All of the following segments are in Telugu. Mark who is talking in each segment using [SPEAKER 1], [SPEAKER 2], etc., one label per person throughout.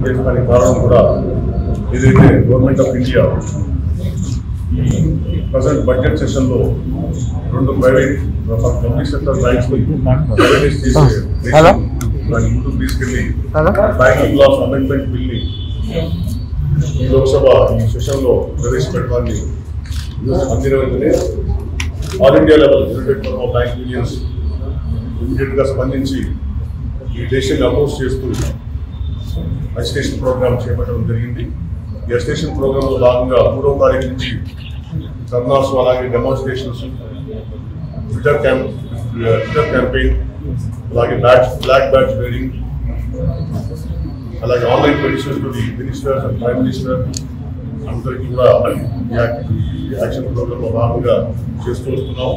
[SPEAKER 1] చేసుకోవడానికి కారణం కూడా ఏదైతే గవర్నమెంట్ ఆఫ్ ఇండియా ఈ ప్రజెంట్ బడ్జెట్ సెషన్ లో రెండు private public sector banks privatise చేసి
[SPEAKER 2] హలో?
[SPEAKER 1] దాని ముందుకు తీసుకెళ్లి
[SPEAKER 2] hello?
[SPEAKER 1] Banking laws amendment bill ని ఈ లోక్సభ ఈ సెషన్ లో ప్రవేశపెట్టడాన్ని అందిన వెంటనే all India level united forum of bank unions immediate గా స్పందించి ఈ దేశాన్ని అపోజ్ చేస్తూ అజిటేషన్ ప్రోగ్రామ్ చేపట్టడం జరిగింది ఈ అజిటేషన్ ప్రోగ్రామ్ లో భాగంగా మూడవ తారీఖు నుంచి ధర్నాస్ అలాగే demonstrations Twitter camp Twitter campaign అలాగే బ్యాచ్ బ్లాక్ బ్యాచ్ వేరింగ్ అలాగే online petitions to the minister and prime minister అందరికీ కూడా ఈ యాక్- ఈ యాక్షన్ ప్రోగ్రామ్ లో భాగంగా చేస్తూ వస్తున్నాం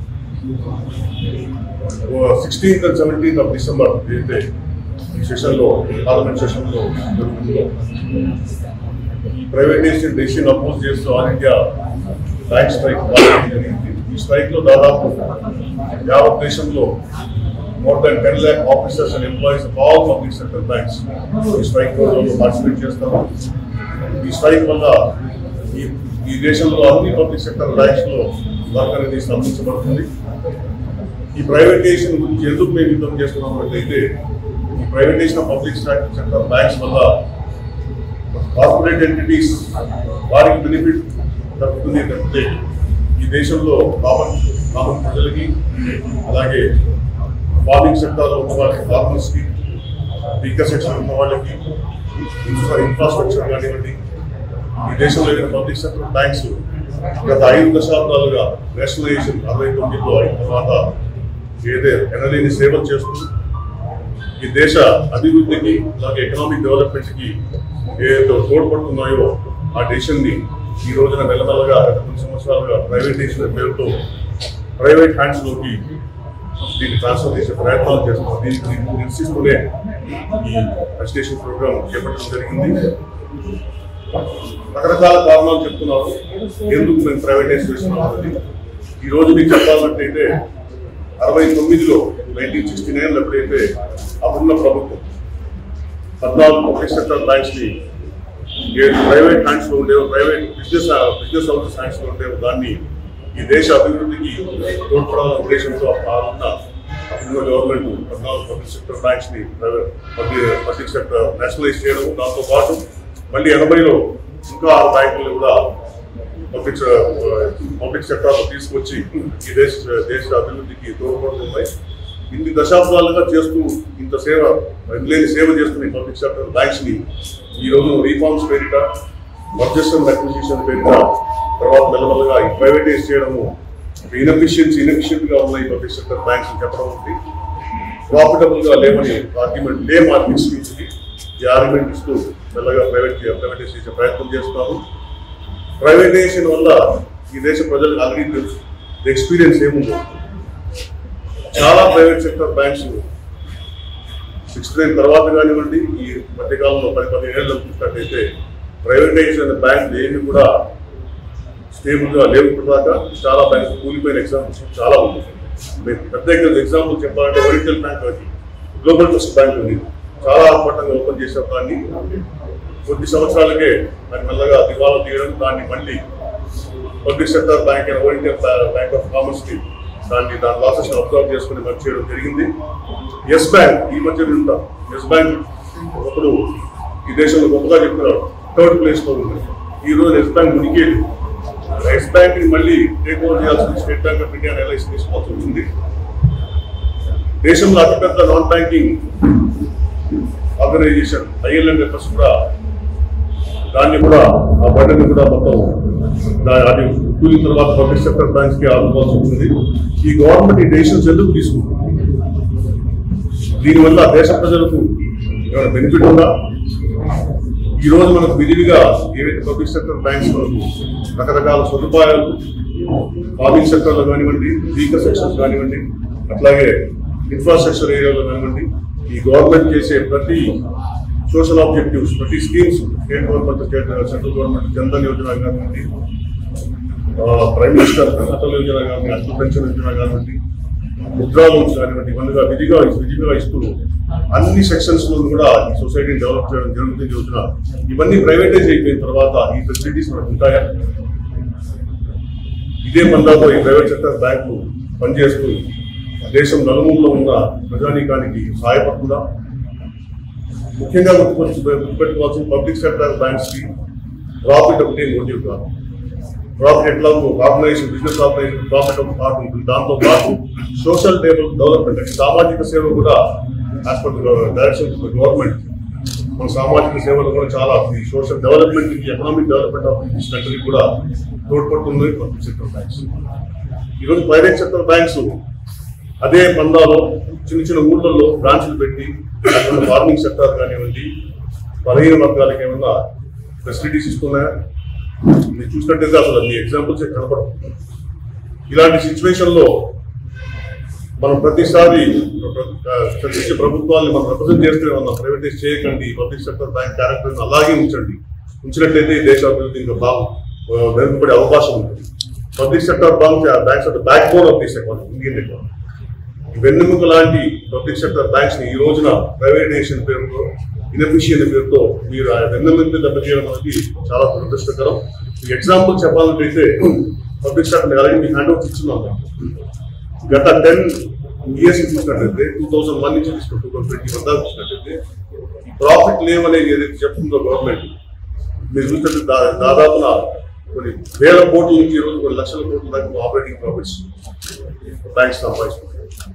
[SPEAKER 1] sixteenth and seventeenth of December ఏదైతే ఈ సెషన్ లో పార్లమెంట్ సెషన్ లో జరుగుతుందో ఈ ప్రైవేటైజేషన్ డెసిషన్ అపోజ్ చేస్తూ ఆల్ ఇండియా బ్యాంక్ స్ట్రైక్ కావడం జరిగింది ఈ స్ట్రైక్ లో దాదాపు యావత్ దేశంలో more than ten lakh officers and employees of all public sector banks ఈ స్ట్రైక్ లో పార్టిసిపేట్ చేస్తారు ఈ స్ట్రైక్ వల్ల ఈ ఈ దేశంలో అన్ని పబ్లిక్ సెక్టర్ బ్యాంక్స్ లో వర్క్ అనేది స్తంభించబడుతుంది ఈ ప్రైవేటైజేషన్ గురించి ఎందుకు మేము యుద్ధం చేస్తున్నాం అంటే ఈ privatisation of public sector banks వల్ల కార్పొరేట్ ఎంటిటీస్ వారికి బెనిఫిట్ దక్కుతుంది తప్పితే ఈ దేశంలో కామన్ కామన్ ప్రజలకి అలాగే ఫార్మింగ్ సెక్టార్లో ఉన్న వాళ్ళకి ఫార్మర్స్ కి వీకర్ సెక్షన్ ఉన్న వాళ్ళకి ఇన్ఫ్రా ఇన్ఫ్రాస్ట్రక్చర్ కానివ్వండి ఈ దేశంలో ఏదైనా పబ్లిక్ సెక్టర్ బ్యాంక్స్ గత ఐదు దశాబ్దాలుగా నేషనలైజేషన్ అరవై తొమ్మిదిలో అయిన తర్వాత ఏదే ఎనలేని సేవలు చేస్తూ ఈ దేశ అభివృద్ధికి అలాగే ఎకనామిక్ డెవలప్మెంట్ కి ఏదైతే తోడ్పడుతున్నాయో ఆ డెసిషన్ ని ఈ రోజున మెల్లమెల్లగా గత కొన్ని సంవత్సరాలుగా ప్రైవేటైజేషన్ పేరుతో ప్రైవేట్ హ్యాండ్స్ లోకి దీన్ని ట్రాన్స్ఫర్ చేసే ప్రయత్నాలు చేస్తున్నాం దీనికి దీన్ని నిరసిస్తూనే ఈ అజిటేషన్ ప్రోగ్రామ్ చేపట్టడం జరిగింది రకరకాల కారణాలు చెప్తున్నారు ఎందుకు మేము ప్రైవేటైజ్ చేస్తున్నాం అనేది ఈ రోజు మీకు చెప్పాలంటే అరవై తొమ్మిదిలో నైన్టీన్ సిక్స్టీ నైన్ ఎప్పుడైతే అప్పుడున్న ప్రభుత్వం పద్నాలుగు పబ్లిక్ సెక్టర్ బ్యాంక్స్ ని ఏడు ప్రైవేట్ హ్యాండ్స్ లో ఉండేవి private business business houses hands లో ఉండేవి దాన్ని ఈ దేశ అభివృద్ధికి తోడ్పడాలన్న ఉద్దేశంతో ఆ ఉన్న అప్పుడున్న గవర్నమెంట్ పద్నాలుగు పబ్లిక్ సెక్టర్ బ్యాంక్స్ ని ప్రైవేట్ పబ్లిక్ సెక్టర్ నేషనలైజ్ చేయడం దాంతో పాటు మళ్ళీ ఎనభైలో ఇంకా ఆరు బ్యాంకులు కూడా పబ్లిక్ పబ్లిక్ సెక్టర్ తీసుకొచ్చి ఈ దేశ దేశ అభివృద్ధికి తోడ్పడుతున్నాయి ఇన్ని దశాబ్దాలుగా చేస్తూ ఇంత సేవ లేని సేవ చేస్తున్న ఈ పబ్లిక్ సెక్టర్ బ్యాంక్స్ ని ఈ రోజు రీఫార్మ్స్ పేరిట మర్జెస్ అండ్ అక్విజిషన్ పేరిట తర్వాత మెల్లమెల్లగా ఈ ప్రైవేటైజ్ చేయడము ఇన్ఎఫిషియన్సీ ఇన్ఎఫిషియెంట్ గా ఉన్న ఈ పబ్లిక్ సెక్టర్ బ్యాంక్స్ చెప్పడం ఉంది ప్రాఫిటబుల్ గా లేవని ఆర్గ్యుమెంట్ లే మార్కెట్స్ నుంచి ఈ ఆర్గ్యుమెంట్ ఇస్తూ మెల్లగా ప్రైవేట్ ప్రైవేటైజ్ చేసే ప్రయత్నం చేస్తున్నారు ప్రైవేటైజేషన్ వల్ల ఈ దేశ ప్రజలకు ఆల్రెడీ తెలుసు ఎక్స్పీరియన్స్ ఏముందో చాలా private sector banks sixty nine తర్వాత కానివ్వండి ఈ మధ్యకాలంలో పది పదిహేను ఏళ్ళు చూసినట్టయితే ప్రైవేటైజేషన్ బ్యాంక్ ఏమి కూడా స్టేబుల్ గా లేవు ఇప్పటిదాకా చాలా బ్యాంక్స్ కూలిపోయిన ఎగ్జాంపుల్స్ చాలా ఉంది మీరు పెద్ద ఎగ్జాంపుల్ చెప్పాలంటే ఓరియంటల్ బ్యాంక్ అది గ్లోబల్ ట్రస్ట్ బ్యాంక్ ఉంది చాలా ఆర్భటంగా ఓపెన్ చేసే దాన్ని కొద్ది సంవత్సరాలకే దాన్ని మెల్లగా దివాలా తీయడం దాన్ని మళ్ళీ పబ్లిక్ సెక్టర్ బ్యాంక్ అయిన ఓరియంటల్ బ్యాంక్ ఆఫ్ కామర్స్ కి దాన్ని దాని లాసెస్ అబ్జర్వ్ చేసుకుని వర్క్ చేయడం జరిగింది ఎస్ బ్యాంక్ ఈ మధ్య ఉంటాం ఎస్ బ్యాంక్ ఒకప్పుడు ఈ దేశంలో గొప్పగా చెప్తున్నారు థర్డ్ ప్లేస్ లో ఉంది ఈ రోజు ఎస్ బ్యాంక్ మునికేది ఎస్ బ్యాంక్ ని మళ్ళీ టేక్ ఓవర్ చేయాల్సింది State Bank of India LIC తీసుకోవాల్సి వచ్చింది దేశంలో అతిపెద్ద నాన్ బ్యాంకింగ్ ఆర్గనైజేషన్ ఐఎల్ఎంఎఫ్ఎస్ కూడా దాన్ని కూడా ఆ బడ్డని కూడా మొత్తం దా- అది కూలిన తర్వాత పబ్లిక్ సెక్టర్ బ్యాంక్స్ కి ఆదుకోవాల్సి ఉంటుంది ఈ గవర్నమెంట్ ఈ డెసిషన్స్ ఎందుకు తీసుకుంటుంది దీనివల్ల దేశ ప్రజలకు ఏమైనా బెనిఫిట్ ఉందా ఈ రోజు మనకు విధిగా ఏవైతే పబ్లిక్ సెక్టర్ బ్యాంక్స్ మనకు రకరకాల సదుపాయాలు ఫార్మింగ్ సెక్టర్ లో కానివ్వండి వీకర్ సెక్షన్స్ కానివ్వండి అట్లాగే ఇన్ఫ్రాస్ట్రక్చర్ ఏరియాలో కానివ్వండి ఈ గవర్నమెంట్ చేసే ప్రతి సోషల్ ఆబ్జెక్టివ్స్ ప్రతి schemes state government state central government Jan Dhan Yojana కానివ్వండి ఆ, ప్రైమ్ మినిస్టర్ అటల్ యోజన కానివ్వండి అటల్ పెన్షన్ యోజన కానివ్వండి ముద్రా లోన్స్ కానివ్వండి ఇవన్నీగా విధిగా విధిగా ఇస్తూ అన్ని సెక్షన్స్ లో కూడా ఈ సొసైటీని డెవలప్ చేయడం జరుగుతుంది చూసిన ఇవన్నీ ప్రైవేటైజ్ అయిపోయిన తర్వాత ఈ ఫెసిలిటీస్ మనకు ఉంటాయా ఇదే పందాతో ఈ ప్రైవేట్ సెక్టర్ బ్యాంకులు పనిచేస్తూ దేశం నలుమూలలో ఉన్న ప్రజానీకానికి సహాయపడుతుందా ముఖ్యంగా గుర్తుకొచ్చి గుర్తుపెట్టుకోవాల్సిన పబ్లిక్ సెక్టర్ బ్యాంక్స్ కి ప్రాఫిట్ ఒకటి మోటివ్ కాదు ప్రాఫిట్ ఎట్లా ఆర్గనైజేషన్ బిజినెస్ ఆర్గనైజేషన్ ప్రాఫిట్ ఒక పార్ట్ ఉంటుంది దాంతో పాటు సోషల్ టేబుల్ డెవలప్మెంట్ అంటే సామాజిక సేవ కూడా యాజ్ పర్ డైరెక్షన్ గవర్నమెంట్ మన సామాజిక సేవలు కూడా చాలా ఈ social development economic development of this country కూడా తోడ్పడుతుంది పబ్లిక్ సెక్టర్ బ్యాంక్స్ ఈరోజు ప్రైవేట్ సెక్టర్ బ్యాంక్స్ అదే పందాలో చిన్న చిన్న ఊళ్ళల్లో బ్రాంచ్లు పెట్టి అక్కడ ఫార్మింగ్ సెక్టర్ కానివ్వండి బలహీన వర్గాలకు ఏమన్నా ఫెసిలిటీస్ ఇస్తున్నాయా మీరు చూసినట్టయితే అసలు మీ ఎగ్జాంపుల్స్ కనపడదు ఇలాంటి సిచ్యువేషన్ లో మనం ప్రతిసారి ప్రతి ప్రభుత్వాన్ని మనం రిప్రజెంట్ చేస్తే మనం ప్రైవేటైజ్ చేయకండి పబ్లిక్ సెక్టర్ బ్యాంక్ క్యారెక్టర్ అలాగే ఉంచండి ఉంచినట్లయితే ఈ దేశ అభివృద్ధి ఇంకా బాగా ఆ, మెరుగుపడే అవకాశం ఉంటుంది public sector bank banks of the backbone of this economy Indian economy వెన్నెముక లాంటి పబ్లిక్ సెక్టర్ బ్యాంక్స్ ని ఈ రోజున ప్రైవేటైజేషన్ పేరుతో ఇన్ఎఫిషియన్ పేరుతో మీరు ఆ వెన్నెముక దెబ్బతీయడం అనేది చాలా దురదృష్టకరం ఎగ్జాంపుల్ చెప్పాలంటే పబ్లిక్ సెక్టర్ అలాగే మీకు హ్యాండ్ ఓవర్ ఇచ్చున్నాం గత టెన్ ఇయర్స్ చూసినట్లయితే టూ థౌసండ్ వన్ నుంచి తీసుకుని టూ థౌసండ్ ట్వంటీ వన్ దాకా చూసినట్లయితే ప్రాఫిట్ లేవ్ అనేది ఏదైతే చెప్తుందో గవర్నమెంట్ మీరు చూసినట్టు దా- దాదాపున కొన్ని వేల కోట్ల నుంచి ఈరోజు కొన్ని లక్షల కోట్ల దాకా ఆపరేటింగ్ ప్రాఫిట్స్ బ్యాంక్స్ సంపాదిస్తున్నారు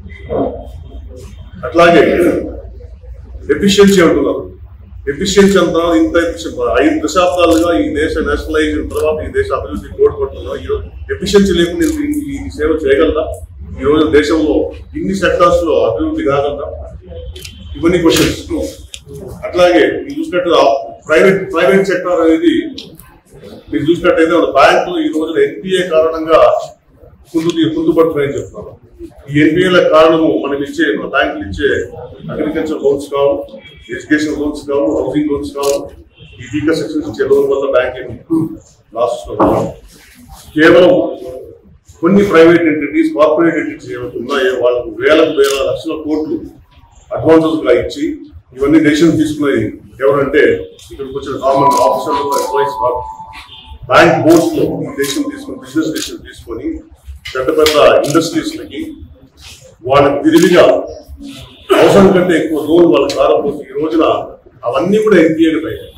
[SPEAKER 1] అట్లాగే ఎఫిషియన్సీ అంటున్నారు ఎఫిషియన్సీ అంటున్నారు ఇంత efficient- ఐదు దశాబ్దాలుగా ఈ దేశ నేషనలైజ్ తర్వాత ఈ దేశ అభివృద్ధి తోడ్పడుతున్నారు ఈ రోజు ఎఫిషియన్సీ లేకుండా ఈ- ఈ ఈ సేవ చేయగలరా ఈ రోజు దేశంలో ఇన్ని సెక్టార్స్ లో అభివృద్ధి కాగలరా ఇవన్నీ క్వశ్చన్స్ అట్లాగే మీరు చూసినట్టు ప్రైవేట్ ప్రైవేట్ సెక్టార్ అనేది మీరు చూసినట్టయితే మన బ్యాంకులు ఈ రోజున ఎన్పిఏ కారణంగా ముందు ముందు పడుతున్నాయని చెప్తున్నారు ఈ ఎన్పిఏల కారణము మనం ఇచ్చే మన బ్యాంకులు ఇచ్చే అగ్రికల్చర్ లోన్స్ కావు ఎడ్యుకేషన్ లోన్స్ కావు హౌసింగ్ లోన్స్ కావు ఈ వీకర్ సెక్షన్స్ ఇచ్చే లోన్ వల్ల బ్యాంక్ లాస్ కేవలం కొన్ని ప్రైవేట్ ఎంటిటీస్ కార్పొరేట్ ఎంటిటీస్ ఏవైతే ఉన్నాయో వాళ్ళకు వేలకు వేల లక్షల కోట్లు అడ్వాన్సెస్ గా ఇచ్చి ఇవన్నీ డెసిషన్ తీసుకున్నది ఎవరంటే ఇక్కడికి వచ్చిన కామన్ ఆఫీసర్లు ఎంప్లాయీస్ కాదు బ్యాంక్ బోర్డ్స్ లో డెసిషన్ తీసుకుని బిజినెస్ డెసిషన్ తీసుకొని పెద్ద పెద్ద ఇండస్ట్రీస్ లకి వాళ్ళకి విరివిగా అవసరం కంటే ఎక్కువ లోన్ వాళ్ళకి రాకపోతే ఈ రోజున అవన్నీ కూడా ఎన్పిఏలు అయ్యాయి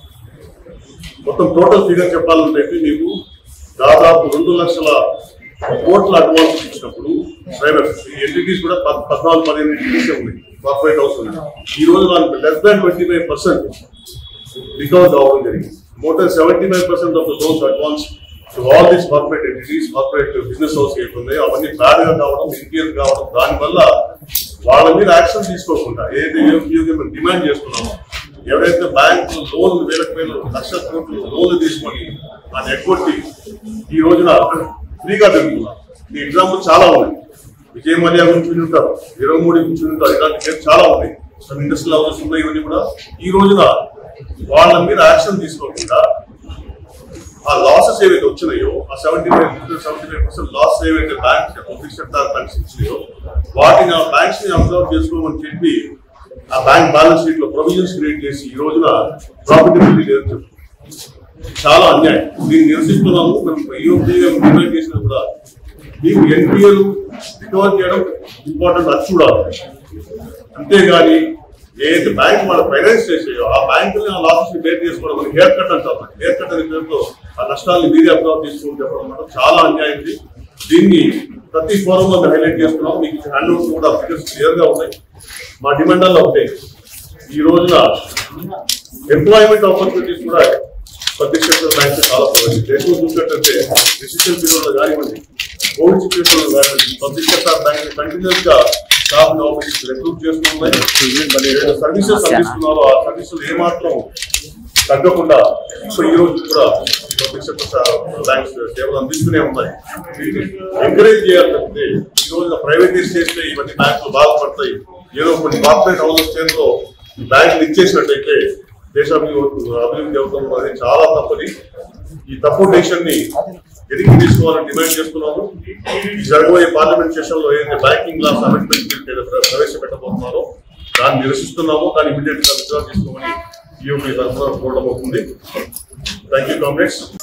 [SPEAKER 1] మొత్తం టోటల్ ఫిగర్ చెప్పాలంటే మీకు దాదాపు రెండు లక్షల కోట్ల అడ్వాన్స్ ఇచ్చినప్పుడు డ్రైవర్స్ ఈ ఎంటిటీస్ కూడా పద్- పద్నాలుగు పదిహేను ఎంటిటీస్ ఉన్నాయి కార్పొరేట్ హౌస్ ఉన్నాయి ఈ రోజు వాళ్ళకి less than twenty five percent recover కావడం జరిగింది more than seventy five percent of the loans advance to all these corporate entities corporate business house ఏమున్నాయో అవన్నీ బ్యాడ్ గా కావడం ఇన్పియర్ కావడం దానివల్ల వాళ్ళ మీద యాక్షన్ తీసుకోకుండా ఏదైతే యూపీఎం మేము డిమాండ్ చేస్తున్నామో ఎవరైతే బ్యాంక్ లోన్ వేలకు వేలు లక్షల కోట్లు లోన్లు తీసుకొని ఆ నెట్వర్క్ ఈ రోజున ఫ్రీగా తిరుగుతున్నారు ఈ ఎగ్జాంపుల్ చాలా ఉన్నాయి విజయ మల్యా గురించి విని ఉంటారు ఇరవై మూడు గురించి విని ఉంటారు ఇలాంటి కేసు చాలా ఉన్నాయి some ఇండస్ట్రియల్ హౌసెస్ ఉన్నాయి ఇవన్నీ కూడా ఈ రోజున వాళ్ళ మీద యాక్షన్ తీసుకోకుండా ఆ లాసెస్ ఏవైతే వచ్చినాయో ఆ seventy five seventy five percent loss ఏవైతే బ్యాంక్ పబ్లిక్ సెక్టర్ బ్యాంక్స్ ఇచ్చినాయో వాటిని ఆ బ్యాంక్స్ ని అబ్జర్వ్ చేసుకోమని చెప్పి ఆ బ్యాంక్ బ్యాలెన్స్ షీట్ లో ప్రొవిజన్స్ క్రియేట్ చేసి ఈ రోజున ప్రాఫిటబిలిటీ లేదని చెప్తున్నారు చాలా అన్యాయం దీన్ని నిరసిస్తున్నాము మేము యూపీఏ డిమాండ్ చేసినా కూడా మీకు ఎన్పిఎల్ రికవర్ చేయడం ఇంపార్టెంట్ అది చూడాలి అంతేగాని ఏదైతే బ్యాంక్ మన ఫైనాన్స్ చేసాయో ఆ బ్యాంకుని ఆ లాసెస్ బేర్ చేసుకోవడం అని హెయిర్ కట్ అంటారు హెయిర్ కట్ అనే పేరుతో ఆ నష్టాన్ని మీరే అబ్జర్వ్ తీసుకుని చెప్పడం మాత్రం చాలా అన్యాయం ఇది. దీన్ని ప్రతి ఫోరం లో హైలైట్ చేస్తున్నాం మీకు హ్యాండ్ అవుట్స్ కూడా ఫిగర్స్ క్లియర్ గా ఉన్నాయి మా డిమాండాల్లో ఉంటాయి ఈ రోజున ఎంప్లాయ్మెంట్ ఆపర్చునిటీస్ కూడా పబ్లిక్ సెక్టర్ బ్యాంక్స్ చాలా ప్రొవైడ్ దేశంలో చూసినట్టయితే డిసిషన్ పీరియడ్ కానివ్వండి కోవిడ్ సిచ్యువేషన్ లో కానివ్వండి పబ్లిక్ సెక్టర్ బ్యాంక్ కంటిన్యూస్ గా స్టాఫ్ ఆఫీస్ రిక్రూట్ చేస్తున్నాయి సర్వీసెస్ అందిస్తున్నారు ఆ సర్వీసులు ఏమాత్రం తగ్గకుండా సో ఈ రోజు కూడా పబ్లిక్ సెక్టర్ బ్యాంక్స్ సేవలు అందిస్తూనే ఉన్నాయి ఎంకరేజ్ చేయాలి తప్పితే ఈ రోజున ప్రైవేటైజ్ చేస్తే ఇవన్నీ బ్యాంకులు బాధపడతాయి ఏదో కొన్ని కార్పొరేట్ హౌసెస్ చేతిలో బ్యాంకులు ఇచ్చేసినట్టయితే దేశాభివృద్ధి అభివృద్ధి అవుతుంది అనేది చాలా తప్పది ఈ తప్పు డెసిషన్ ని వెనక్కి తీసుకోవాలని డిమాండ్ చేస్తున్నాము ఈ జరగబోయే పార్లమెంట్ సెషన్ లో ఏదైతే బ్యాంకింగ్ లాస్ అమెండ్మెంట్ బిల్ ఏదైతే ప్ర- ప్రవేశపెట్టబోతున్నారో దాన్ని నిరసిస్తున్నాము దాన్ని ఇమీడియట్ గా విత్డ్రా చేసుకోమని ఈఓపీ తరఫున కోరడం అవుతుంది థ్యాంక్ యూ కాంగ్రెస్